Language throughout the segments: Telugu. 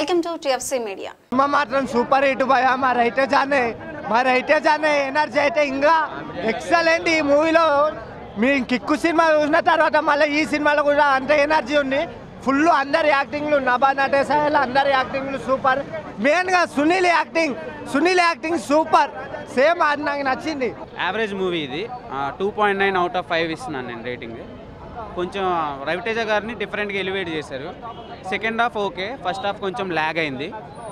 వెల్కమ్ టు టిఎఫ్సి మీడియా సినిమా మాత్రం సూపర్ హిట్ భయ మరి అయితే జానే మరి అయితే జానే ఎనర్జీ అయితే ఇంకా ఎక్సలెంట్ ఈ మూవీలో మీ కిక్కు సినిమా చూసిన తర్వాత మళ్ళీ ఈ సినిమాలో కూడా అంత ఎనర్జీ ఉంది ఫుల్ అందరి యాక్టింగ్లు నభా నటేశాయలు అందరి యాక్టింగ్లు సూపర్ మెయిన్గా Sunil acting Sunil acting super same అది నాకు నచ్చింది యావరేజ్ మూవీ ఇది two point nine out of five ఇస్తున్నాను నేను రేటింగ్ కొంచెం రవితేజ గారిని డిఫరెంట్గా ఎలివేట్ చేశారు second half okay first half కొంచెం ల్యాగ్ అయింది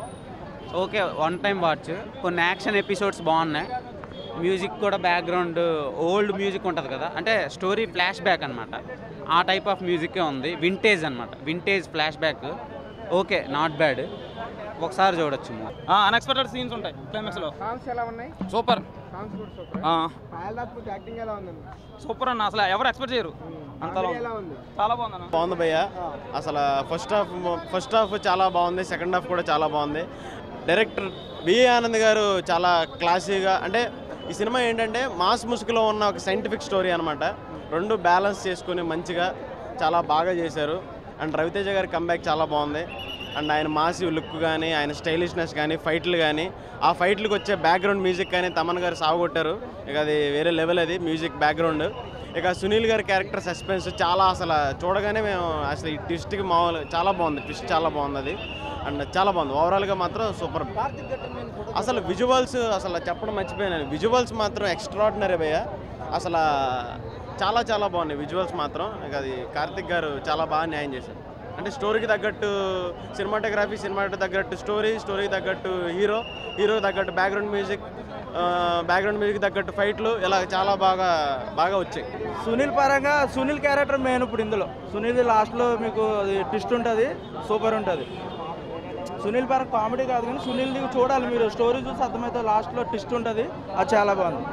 ఓకే వన్ టైం వాచ్ కొన్ని యాక్షన్ ఎపిసోడ్స్ బాగున్నాయి మ్యూజిక్ కూడా బ్యాక్గ్రౌండ్ ఓల్డ్ మ్యూజిక్ ఉంటుంది కదా అంటే స్టోరీ ఫ్లాష్ బ్యాక్ అనమాట ఆ టైప్ ఆఫ్ మ్యూజికే ఉంది వింటేజ్ అనమాట vintage flashback okay not bad ఒకసారి చూడొచ్చు మూవీ అన్ఎక్స్పెక్టెడ్ సీన్స్ ఉంటాయి క్లైమాక్స్ లో సాంగ్స్ ఎలా ఉన్నాయి సూపర్ సాంగ్స్ కూడా సూపర్ ఆ, యాక్టింగ్ ఎలా ఉంది సూపర్ అన్న అసలు ఎవరు ఎక్స్పెక్ట్ చేయరు అంత ఉంది చాలా బాగుంది అన్న బాగుంది భయ్య అసలు ఫస్ట్ హాఫ్ ఫస్ట్ హాఫ్ చాలా బాగుంది సెకండ్ హాఫ్ కూడా చాలా బాగుంది డైరెక్టర్ బిఏ ఆనంద్ గారు చాలా క్లాసీగా అంటే ఈ సినిమా ఏంటంటే మాస్ ముసుగులో ఉన్న ఒక సైంటిఫిక్ స్టోరీ అనమాట రెండు బ్యాలెన్స్ చేసుకొని మంచిగా చాలా బాగా చేశారు అండ్ రవితేజ గారి కంబ్యాక్ చాలా బాగుంది అండ్ ఆయన మాసి లుక్ కానీ ఆయన స్టైలిష్నెస్ కానీ ఫైట్లు కానీ ఆ ఫైట్లకు వచ్చే బ్యాక్గ్రౌండ్ మ్యూజిక్ కానీ తమన్ గారు సాగొట్టారు ఇక అది వేరే లెవెల్ అది మ్యూజిక్ బ్యాక్గ్రౌండ్ ఇక సునీల్ గారి క్యారెక్టర్ సస్పెన్స్ చాలా అసలు చూడగానే మేము అసలు ఈ ట్విస్ట్కి మామూలు చాలా బాగుంది ట్విస్ట్ చాలా బాగుంది అది అండ్ చాలా బాగుంది ఓవరాల్గా మాత్రం సూపర్ అసలు విజువల్స్ అసలు చెప్పడం మర్చిపోయాను విజువల్స్ మాత్రం ఎక్స్ట్రాడినరీ భయ్య అసలు చాలా చాలా బాగున్నాయి విజువల్స్ మాత్రం ఇక అది కార్తిక్ గారు చాలా బాగా న్యాయం చేశారు అంటే స్టోరీకి తగ్గట్టు సినిమాటోగ్రఫీ సినిమాకి తగ్గట్టు స్టోరీ స్టోరీకి తగ్గట్టు హీరో హీరోకి తగ్గట్టు బ్యాక్గ్రౌండ్ మ్యూజిక్ బ్యాక్గ్రౌండ్ మ్యూజిక్ తగ్గట్టు ఫైట్లు ఇలా చాలా బాగా బాగా వచ్చాయి సునీల్ పరంగా సునీల్ క్యారెక్టర్ మెయిన్ ఇప్పుడు ఇందులో సునీల్ లాస్ట్లో మీకు అది ట్విస్ట్ ఉంటుంది సూపర్ ఉంటుంది సునీల్ పరంగా కామెడీ కాదు కానీ సునీల్ది చూడాలి మీరు స్టోరీ చూసి అర్థమైతే లాస్ట్లో ట్విస్ట్ ఉంటుంది అది చాలా బాగుంది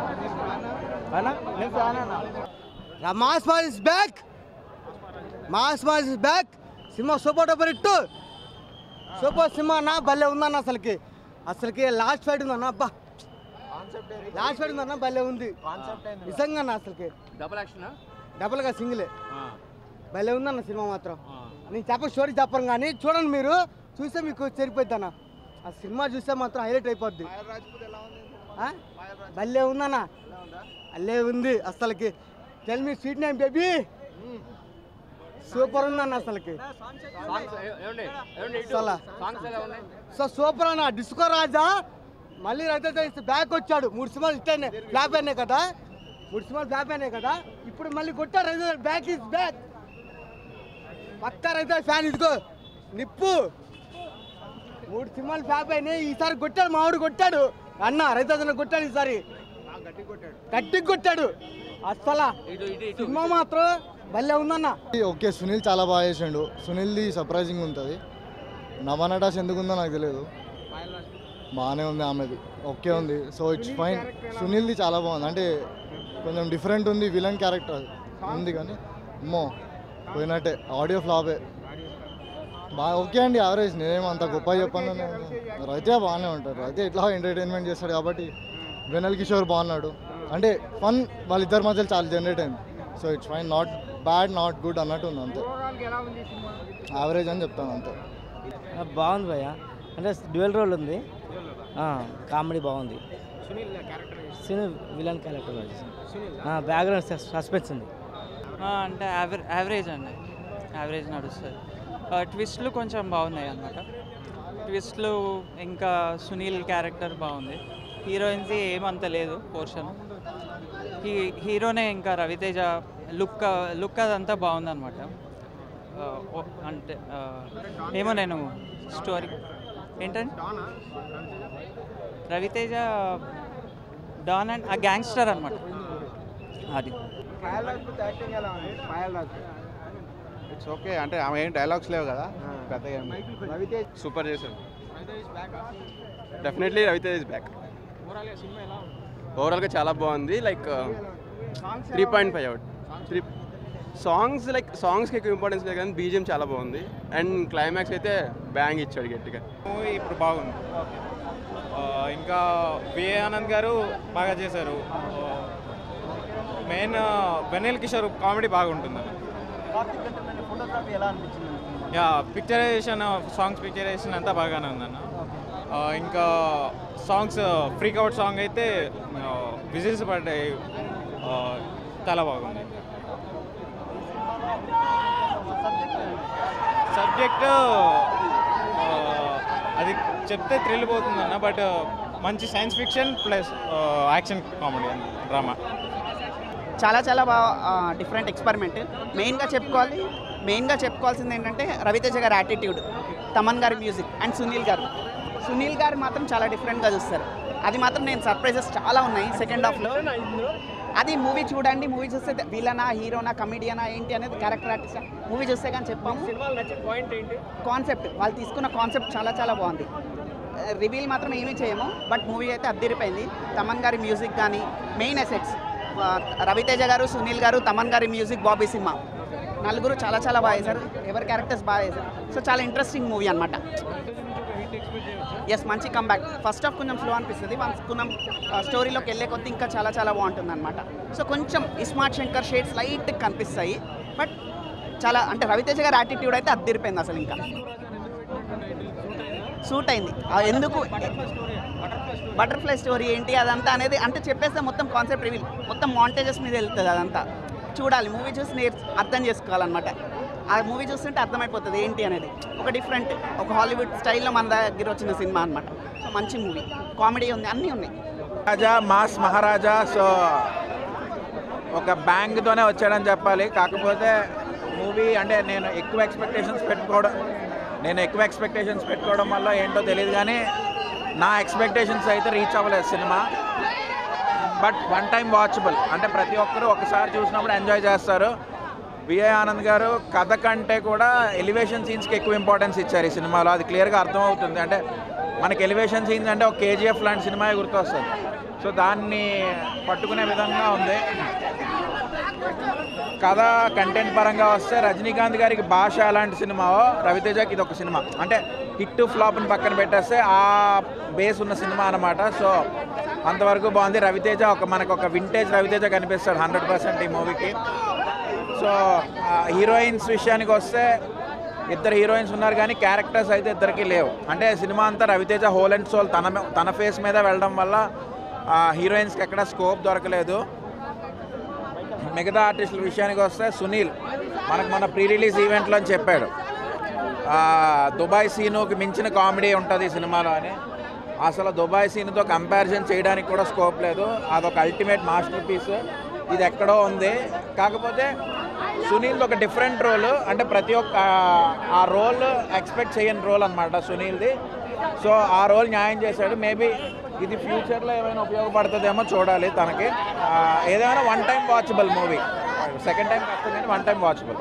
అయినా నేను ఫ్యాన్ అన్న mass mass is back mass mass is back సినిమా సూపర్ డూపర్ హిట్ సూపర్ సినిమా అన్న భలే ఉందన్న అసలుకి అసలుకి లాస్ట్ ఫైట్ ఉందన్న అబ్బా లాస్ట్ ఫైట్ ఉందన్న భలే ఉంది నిజంగా అన్న అసలుకి డబుల్ యాక్షన్ డబుల్గా సింగిలే భలే ఉందన్న సినిమా మాత్రం నేను చెప్ప స్టోరీ చెప్పను కానీ చూడండి మీరు చూస్తే మీకు సరిపోద్ది అన్న ఆ సినిమా చూస్తే మాత్రం హైలైట్ అయిపోద్ది ఆ? భలే ఉందన్న అల్లే ఉంది అసలుకి tell me sweet name baby super ఉందన్న అసలుకి అసలు సో సూపర్ అన్న డిస్కో రాజా మళ్ళీ రైతు బ్యాక్ వచ్చాడు మూడు సినిమాలు ఇట్లనే ఫ్లాప్ అయినాయి కదా మూడు సినిమాలు ఫ్లాప్ అయినాయి కదా ఇప్పుడు మళ్ళీ కొట్టాడు రైతు బ్యాక్ ఇస్ బ్యాక్ పక్కా రైతు ఫ్యాన్ ఇదిగో నిప్పు మూడు సినిమాలు ఫ్లాప్ అయినాయి ఈసారి కొట్టాడు మామిడి కొట్టాడు అన్న రైతు కొట్టాడు ఈసారి గట్టిగా కొట్టాడు అస్సలా సినిమా మాత్రం భలే ఉందన్న ఓకే సునీల్ చాలా బాగా చేసిండు సునీల్ది సర్ప్రైజింగ్ ఉంటుంది నవనటాస్ ఎందుకు ఉందో నాకు తెలియదు బాగానే ఉంది ఆమెది ఓకే ఉంది సో ఇట్స్ ఫైన్ సునీల్ది చాలా బాగుంది అంటే కొంచెం డిఫరెంట్ ఉంది విలన్ క్యారెక్టర్ ఉంది కానీ అమ్మో పోయినట్టే ఆడియో ఫ్లాపే బాగా ఓకే అండి యావరేజ్ నేనేం అంత గొప్ప చెప్పాను రైతే బాగానే ఉంటారు అయితే ఇట్లా ఎంటర్టైన్మెంట్ చేస్తాడు కాబట్టి వెనల్ కిషోర్ బాగున్నాడు అంటే ఫన్ వాళ్ళిద్దరి మధ్యలో చాలా జనరేట్ అయింది so it's fine not bad not good అన్నట్టు ఉంది అంతే యావరేజ్ అని చెప్తాను అంతే బాగుంది భయ్య అంటే డ్యూయల్ రోల్ ఉంది కామెడీ బాగుంది Sunil villain character background suspense ఉంది అంటే యావరే యావరేజ్ అండి యావరేజ్ నడుస్తుంది ట్విస్ట్లు కొంచెం బాగున్నాయి అన్నమాట ట్విస్ట్లు ఇంకా సునీల్ క్యారెక్టర్ బాగుంది హీరోయిన్స్ ఏమంత లేదు పోర్షన్ హీ హీరోనే ఇంకా రవితేజ లుక్ లుక్ అదంతా బాగుందన్నమాట ఆ, ఓ- అంటే ఆ, ఏమో నేను స్టోరీ ఏంటండి Ravi Teja don and a gangster అనమాట అది ఇట్స్ ఓకే అంటే ఆమె ఏం డైలాగ్స్ లేవు కదా పెద్దగా సూపర్ చేశారు డెఫినెట్లీ రవితేజ్ ఇస్ బ్యాక్ ఓవరాల్గా చాలా బాగుంది like three point five out three songs like సాంగ్స్కి ఎక్కువ ఇంపార్టెన్స్ లేదు కానీ బీజిఎం చాలా బాగుంది అండ్ క్లైమాక్స్ అయితే బ్యాంగ్ ఇచ్చాడు గట్టిగా మూవీ ఇప్పుడు బాగుంది ఆ, ఇంకా విఏ ఆనంద్ గారు బాగా చేశారు మెయిన్ వెనీల్ కిషోర్ కామెడీ బాగుంటుంది ఫోటోగ్రఫీ ఎలా అనిపించింది యా పిక్చరైజేషన్ సాంగ్స్ పిక్చరైజేషన్ అంతా బాగానే ఉందన్న ఆ, ఇంకా సాంగ్స్ ఫ్రీక్ అవుట్ సాంగ్ అయితే విజిల్స్ పడ్డాయి ఆ, చాలా బాగుంది సబ్జెక్ట్ అది చెప్తే థ్రిల్ పోతుందన్న బట్ మంచి science fiction plus action comedy drama చాలా చాలా బాగా డిఫరెంట్ ఎక్స్పెరిమెంట్ మెయిన్గా చెప్పుకోవాలి మెయిన్గా చెప్పుకోవాల్సింది ఏంటంటే రవితేజ గారి యాటిట్యూడ్ తమన్ గారి మ్యూజిక్ అండ్ సునీల్ గారు సునీల్ గారు మాత్రం చాలా డిఫరెంట్గా చూస్తారు అది మాత్రం నేను సర్ప్రైజెస్ చాలా ఉన్నాయి సెకండ్ హాఫ్లో అది మూవీ చూడండి మూవీ చూస్తే విలనా హీరోనా కమిడియనా ఏంటి అనేది క్యారెక్టర్ ఆర్టిస్ట్ మూవీ చూస్తే కానీ చెప్పాము కాన్సెప్ట్ వాళ్ళు తీసుకున్న కాన్సెప్ట్ చాలా చాలా బాగుంది రివీల్ మాత్రం ఏమీ చేయము బట్ మూవీ అయితే అద్దరిపోయింది తమన్ గారి మ్యూజిక్ కానీ మెయిన్ ఎసెట్స్ రవితేజ గారు సునీల్ గారు తమన్ గారి మ్యూజిక్ బాబీ సినిమా నలుగురు చాలా చాలా బాగా చేశారు ఎవరి క్యారెక్టర్స్ బాగా చేశారు సో చాలా ఇంట్రెస్టింగ్ మూవీ అనమాట ఎస్ మంచి కంబ్యాక్ ఫస్ట్ హాఫ్ కొంచెం స్లో అనిపిస్తుంది వన్స్ కొంచెం స్టోరీలోకి వెళ్ళే కొద్దీ ఇంకా చాలా చాలా బాగుంటుంది అనమాట సో కొంచెం ఇస్మార్ట్ శంకర్ షేడ్స్ లైట్ కనిపిస్తాయి బట్ చాలా అంటే రవితేజ గారి యాటిట్యూడ్ అయితే అద్దరిపోయింది అసలు ఇంకా సూట్ అయింది ఆ ఎందుకు బటర్ఫ్లై స్టోరీ ఏంటి అదంతా అనేది అంటే చెప్పేస్తే మొత్తం కాన్సెప్ట్ రివీల్ మొత్తం మాంటేజెస్ మీద వెళ్తుంది అదంతా చూడాలి మూవీ చూసి నేర్ అర్థం చేసుకోవాలన్నమాట ఆ మూవీ చూస్తుంటే అర్థమైపోతుంది ఏంటి అనేది ఒక డిఫరెంట్ ఒక హాలీవుడ్ స్టైల్లో మన దగ్గర వచ్చిన సినిమా అనమాట సో మంచి మూవీ కామెడీ ఉంది అన్నీ ఉన్నాయి రాజా మాస్ మహారాజా సో ఒక బ్యాంగ్తోనే వచ్చాడని చెప్పాలి కాకపోతే మూవీ అంటే నేను ఎక్కువ ఎక్స్పెక్టేషన్స్ పెట్టుకోవడం నేను ఎక్కువ ఎక్స్పెక్టేషన్స్ పెట్టుకోవడం వల్ల ఏంటో తెలియదు కానీ నా ఎక్స్పెక్టేషన్స్ అయితే రీచ్ అవ్వలేదు సినిమా బట్ వన్ టైం వాచబుల్ అంటే ప్రతి ఒక్కరూ ఒకసారి చూసినప్పుడు ఎంజాయ్ చేస్తారు విఐ ఆనంద్ గారు కథ కంటే కూడా ఎలివేషన్ సీన్స్కి ఎక్కువ ఇంపార్టెన్స్ ఇచ్చారు ఈ సినిమాలో అది క్లియర్గా అర్థమవుతుంది అంటే మనకి ఎలివేషన్ సీన్స్ అంటే ఒక కేజీఎఫ్ లాంటి సినిమా గుర్తొస్తుంది సో దాన్ని పట్టుకునే విధంగా ఉంది కథ కంటెంట్ పరంగా వస్తే రజనీకాంత్ గారికి భాష అలాంటి సినిమావో రవితేజకి ఇది ఒక సినిమా అంటే హిట్ ఫ్లాప్ని పక్కన పెట్టేస్తే ఆ బేస్ ఉన్న సినిమా అనమాట సో అంతవరకు బాగుంది రవితేజ ఒక మనకు ఒక వింటేజ్ రవితేజ కనిపిస్తాడు హండ్రెడ్ పర్సెంట్ ఈ మూవీకి సో హీరోయిన్స్ విషయానికి వస్తే ఇద్దరు హీరోయిన్స్ ఉన్నారు కానీ క్యారెక్టర్స్ అయితే ఇద్దరికి లేవు అంటే సినిమా అంతా రవితేజ హోల్ అండ్ సోల్ తన మీ- తన ఫేస్ మీద వెళ్ళడం వల్ల హీరోయిన్స్కి ఎక్కడ స్కోప్ దొరకలేదు మిగతా ఆర్టిస్టుల విషయానికి వస్తే సునీల్ మనకు మన ప్రీ రిలీజ్ ఈవెంట్లో అని చెప్పాడు ఆ, దుబాయ్ సీనుకి మించిన కామెడీ ఉంటుంది ఈ సినిమాలో అని అసలు దుబాయ్ సీన్తో కంపారిజన్ చేయడానికి కూడా స్కోప్ లేదు అదొక అల్టిమేట్ మాస్టర్ పీస్ ఇది ఎక్కడో ఉంది కాకపోతే సునీల్ ఒక డిఫరెంట్ రోల్ అంటే ప్రతి ఒక్క ఆ రోల్ ఎక్స్పెక్ట్ చేయని రోల్ అనమాట సునీల్ది సో ఆ రోల్ న్యాయం చేశాడు మేబీ ఇది ఫ్యూచర్లో ఏమైనా ఉపయోగపడుతుందేమో చూడాలి తనకి ఆ, ఏదైనా one time watchable movie second time కష్టం కానీ వన్ టైం వాచబుల్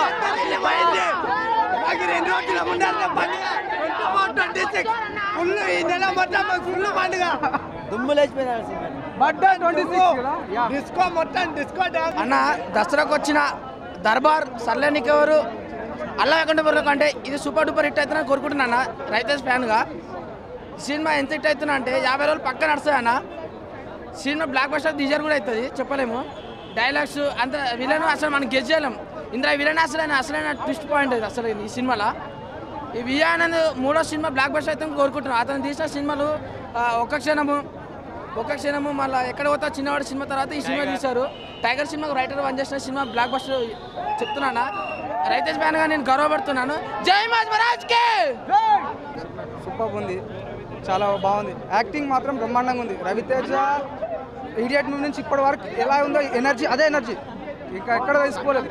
రెండు రోజుల ముందర పండుగ ఫుల్ ఈ నెల మొత్తం ఫుల్ పండుగ బర్త్డే ట్వంటీ డిస్కో మొత్తం డిస్కో డాన్స్ అన్న దసరాకు వచ్చిన దర్బార్ సర్లేనికి ఎవరు అల్లా వెంకటపురం కంటే ఇది సూపర్ డూపర్ హిట్ అవుతుందని కోరుకుంటున్నా అన్న రైతేస్ ఫ్యాన్గా సినిమా ఎంత హిట్ అవుతున్నా అంటే యాభై రోజులు పక్క నడుస్తాయి అన్న సినిమా బ్లాక్ బస్టర్ డిజర్ కూడా అవుతుంది చెప్పలేము డైలాగ్స్ అంత విలన్ అసలు మనం గెస్ చేయలేం ఇందులో విలన్ అసలైన అసలైన ట్విస్ట్ పాయింట్ ఇది అసలు ఈ సినిమాలో ఈ విజయానంద్ మూడో సినిమా బ్లాక్ బస్టర్ అయితే కోరుకుంటున్నాను అతను తీసిన సినిమాలు ఆ, ఒక్క క్షణము ఒక్క క్షణము మళ్ళీ ఎక్కడ పోతా చిన్నవాడు సినిమా తర్వాత ఈ సినిమా తీశారు టైగర్ సినిమాకు రైటర్ వన్ చేసిన సినిమా బ్లాక్ బస్టర్ చెప్తున్నానా రైతేష్ ఫ్యాన్గా నేను గర్వపడుతున్నాను జై మహారాజ్కే సూపర్ ఉంది చాలా బాగుంది యాక్టింగ్ మాత్రం బ్రహ్మాండంగా ఉంది రవితేజ ఇడియట్ మూవీ నుంచి ఇప్పటి వరకు ఎలా ఉందో ఎనర్జీ అదే ఎనర్జీ ఇంకా ఎక్కడ తీసుకోలేదు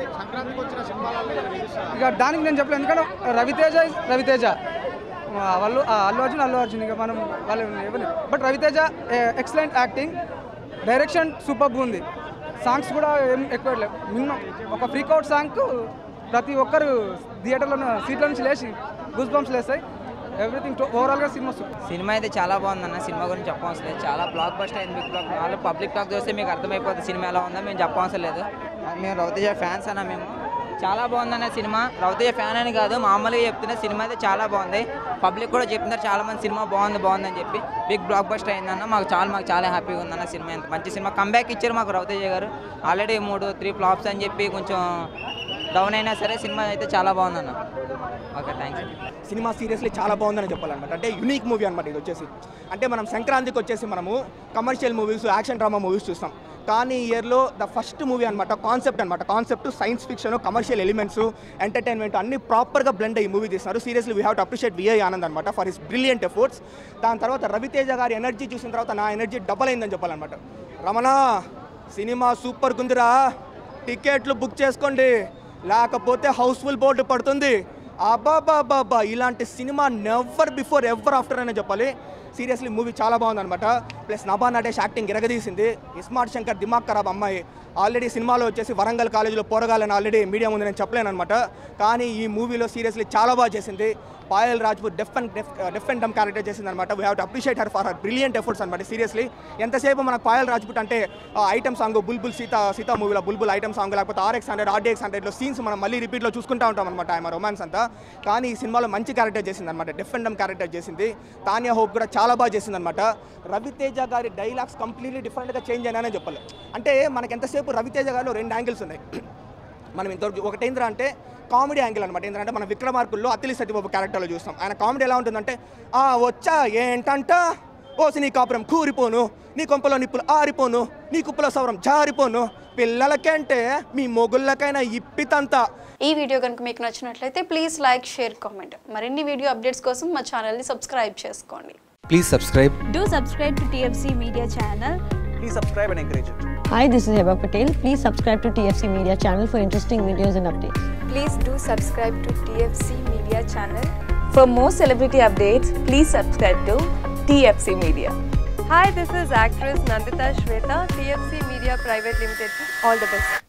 ఇక దానికి నేను చెప్పలేదు ఎందుకంటే రవితేజ is రవితేజ ఆ, వాళ్ళు ఆ, అల్లు అర్జున్ అల్లు అర్జున్ ఇక మనం వాళ్ళు ఎవరు but Ravi Teja excellent acting direction super ఉంది సాంగ్స్ కూడా ఏం ఎక్కువ లేవు మినిమం ఒక ఫ్రీక్ అవుట్ సాంగ్కు ప్రతి ఒక్కరు థియేటర్లో సీట్ల నుంచి లేచి గూస్ బంప్స్ లేస్తాయి ఎవ్రీథింగ్ ఓవరాల్గా సినిమా సూపర్ సినిమా అయితే చాలా బాగుందన్న సినిమా గురించి చెప్పవసరం లేదు చాలా బ్లాక్ బస్టర్ అయింది బిగ్ బ్లాక్ వాళ్ళు పబ్లిక్ టాక్ చూస్తే మీకు అర్థమైపోతుంది సినిమా ఎలా ఉందో మేము చెప్పవసరం లేదు మేము రవితేజ ఫ్యాన్స్ అన్న మేము చాలా బాగుందన్న సినిమా రవితేజ ఫ్యాన్ అని కాదు మామూలుగా చెప్తున్నా సినిమా అయితే చాలా బాగుంది పబ్లిక్ కూడా చెప్తున్నారు చాలా మంది సినిమా బాగుంది బాగుందని చెప్పి బిగ్ బ్లాక్ బస్టర్ అయిందన్న మాకు చాలా మాకు చాలా హ్యాపీగా ఉందన్న సినిమా ఎంత మంచి సినిమా కంబ్యాక్ ఇచ్చారు మాకు రవితేజ గారు ఆల్రెడీ మూడు త్రీ ఫ్లాప్స్ అని చెప్పి కొంచెం డౌన్ అయినా సరే సినిమా అయితే చాలా బాగుందన్న ఓకే థ్యాంక్స్ సినిమా సీరియస్లీ చాలా బాగుందని చెప్పాలన్నమాట అంటే యూనిక్ మూవీ అనమాట ఇది వచ్చేసి అంటే మనం సంక్రాంతికి వచ్చేసి మనము commercial movies action drama movies చూస్తాం కానీ ఈ ఇయర్లో ద ఫస్ట్ మూవీ అనమాట కాన్సెప్ట్ అనమాట concept science fiction commercial elements entertainment అన్ని ప్రాపర్గా బ్లెండ్ అయ్యి మూవీ తీస్తున్నారు seriously we have to appreciate V I Anand అనమాట ఫర్ హిస్ బ్రిలియంట్ ఎఫర్ట్స్ దాని తర్వాత రవితేజ గారి ఎనర్జీ చూసిన తర్వాత నా ఎనర్జీ డబల్ అయిందని చెప్పాలన్నమాట రమణ సినిమా సూపర్ గుందిరా టికెట్లు బుక్ చేసుకోండి లేకపోతే హౌస్ఫుల్ బోర్డు పడుతుంది అబ్బాబాబాబా ఇలాంటి సినిమా నెవర్ బిఫోర్ ఎవర్ ఆఫ్టర్ అనే చెప్పాలి సీరియస్లీ మూవీ చాలా బాగుందన్నమాట ప్లస్ నభా నటేష్ యాక్టింగ్ ఇరగదీసింది ఇస్మార్ట్ శంకర్ దిమాగ్ ఖరాబ్ అమ్మాయి ఆల్రెడీ సినిమాలో వచ్చేసి వరంగల్ కాలేజీలో పోరగాలని ఆల్రెడీ మీడియా ముందు నేను చెప్పలేను అనమాట కానీ ఈ మూవీలో సీరియస్లీ చాలా బాగా చేసింది Payal Rajput deaf and deaf deaf and dumb character చేసింది అనమాట we have to appreciate her for her brilliant efforts అనమాట సీరియస్లీ ఎంతసేపు మనకు పాయల్ రాజ్పూట్ అంటే ఐటమ్ సాంగ్ బుల్బుల్ సీత సీతా మూవీలో బుల్బుల్ ఐటమ్ సాంగ్ లేకపోతే ఆర్ఎక్స్ హండ్రెడ్ ఆర్డీఎక్స్ హండ్రెడ్లో సీన్స్ మనం మళ్ళీ రిపీట్లో చూసుకుంటూ ఉంటాం అనమాట ఆమె రొమాన్స్ అంతా కానీ ఈ సినిమాలో మంచి క్యారెక్టర్ చేసింది అనమాట డెఫ్ అండ్ డమ్ క్యారెక్టర్ చేసింది తానియా హోప్ కూడా చాలా బాగా చేసింది అనమాట రవితేజ గారి డైలాగ్స్ కంప్లీట్లీ డిఫరెంట్గా చేంజ్ అయినానే చెప్పాలి అంటే మనకి ఎంతసేపు రవితేజ గారిలో రెండు యాంగిల్స్ ఉన్నాయి మనం ఇంతవరకు ఒకటి ఏంద్రా అంటే కామెడీ యాంగిల్ అనమాట ఏంటంటే మన విక్రమార్కుల్లో అత్తిలి సత్యబాబు క్యారెక్టర్లో చూస్తాం ఆయన కామెడీ ఎలా ఉంటుందంటే ఆ వచ్చా ఏంటంట ఓసి నీ కాపురం కూరిపోను నీ కొంపలో నిప్పులు ఆరిపోను నీ కుప్పలో సవరం జారిపోను పిల్లలకంటే మీ మొగుళ్ళకైనా ఇప్పితంతా ఈ వీడియో కనుక మీకు నచ్చినట్లయితే ప్లీజ్ లైక్ షేర్ కామెంట్ మరిన్ని వీడియో అప్డేట్స్ కోసం మా ఛానల్ని సబ్స్క్రైబ్ చేసుకోండి Please subscribe. Do subscribe to TFC Media channel. Please subscribe and encourage it. Hi, this is Heba Patel. Please subscribe to TFC Media channel for interesting videos and updates. Please do subscribe to TFC Media channel. For more celebrity updates, please subscribe to TFC Media. Hi, this is actress Nandita Shweta, TFC Media Private Limited. All the best.